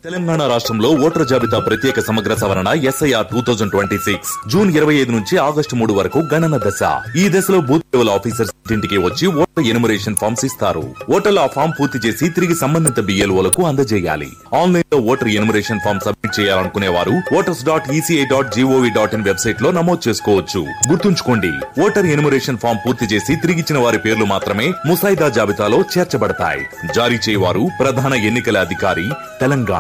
తెలంగాణ రాష్ట్రంలో ఓటర్ జాబితా ప్రత్యేక సమగ్ర సవరణ SIR two thousand twenty six June ఇరవై ఐదు నుంచి ఆగస్టు మూడు వరకు గణన దశ ఈ దశలో బూత్ లెవెల్ ఆఫీసర్స్ ఇంటికి వచ్చి ఓటర్ ఎనుమరేషన్ ఫామ్స్ ఇస్తారు ఓటర్లు ఆ ఫామ్ పూర్తి చేసి తిరిగి సంబంధిత బిఎల్ఓలకు అందజేయాలి ఆన్లైన్ లో ఓటర్ ఎనుమరేషన్ ఫామ్ సబ్మిట్ చేయాలనుకునే వారు voters dot ECI dot G O V dot in website లో నమోదు చేసుకోవచ్చు గుర్తుంచుకోండి ఓటర్ ఎనుమరేషన్ ఫామ్ పూర్తి చేసి తిరిగిచ్చిన వారి పేర్లు మాత్రమే ముసాయిదా జాబితాలో చేర్చబడతాయి జారీ చేయవారు ప్రధాన ఎన్నికల అధికారి తెలంగాణ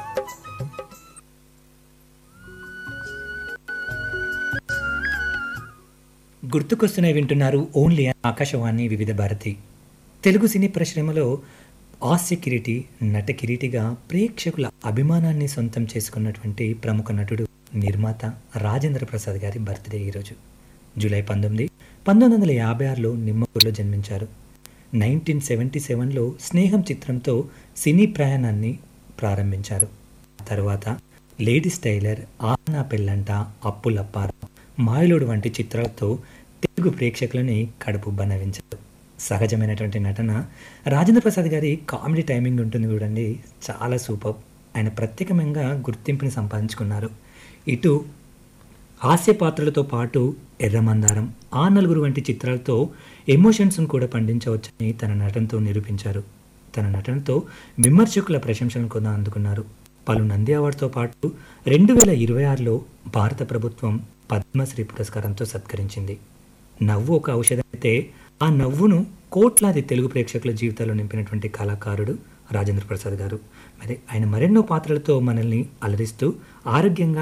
గుర్తుకొస్తున్నాయి వింటున్నారు ఓన్లీ ఆకాశవాణి వివిధ భారతి తెలుగు సినీ పరిశ్రమలో హాస్య కిరీటి నట కిరీటిగా ప్రేక్షకుల అభిమానాన్ని సొంతం చేసుకున్నటువంటి ప్రముఖ నటుడు నిర్మాత రాజేంద్ర ప్రసాద్ గారి బర్త్డే ఈరోజు జూలై పంతొమ్మిది పంతొమ్మిది వందల యాభై ఆరులో నిమ్మకూరులో జన్మించారు నైన్టీన్ సెవెంటీ సెవెన్లో స్నేహం చిత్రంతో సినీ ప్రయాణాన్ని ప్రారంభించారు తర్వాత లేడీస్ టైలర్ ఆనా పెళ్ళంట అప్పులప్పారు మాయలోడు వంటి చిత్రాలతో తెలుగు ప్రేక్షకులని కడుపు బనవించారు సహజమైనటువంటి నటన రాజేంద్ర ప్రసాద్ గారి కామెడీ టైమింగ్ ఉంటుంది చూడండి చాలా సూపర్ ఆయన ప్రత్యేకంగా గుర్తింపుని సంపాదించుకున్నారు ఇటు హాస్య పాత్రలతో పాటు ఎర్రమందారం ఆ నలుగురు వంటి చిత్రాలతో ఎమోషన్స్ను కూడా పండించవచ్చని తన నటనతో నిరూపించారు తన నటనతో విమర్శకుల ప్రశంసలను కూడా అందుకున్నారు పలు నంది అవార్డుతో పాటు రెండు వేల ఇరవై ఆరులో భారత ప్రభుత్వం పద్మశ్రీ పురస్కారంతో సత్కరించింది నవ్వు ఒక ఔషధం అయితే ఆ నవ్వును కోట్లాది తెలుగు ప్రేక్షకుల జీవితాల్లో నింపినటువంటి కళాకారుడు రాజేంద్ర ప్రసాద్ గారు మరి ఆయన మరెన్నో పాత్రలతో మనల్ని అలరిస్తూ ఆరోగ్యంగా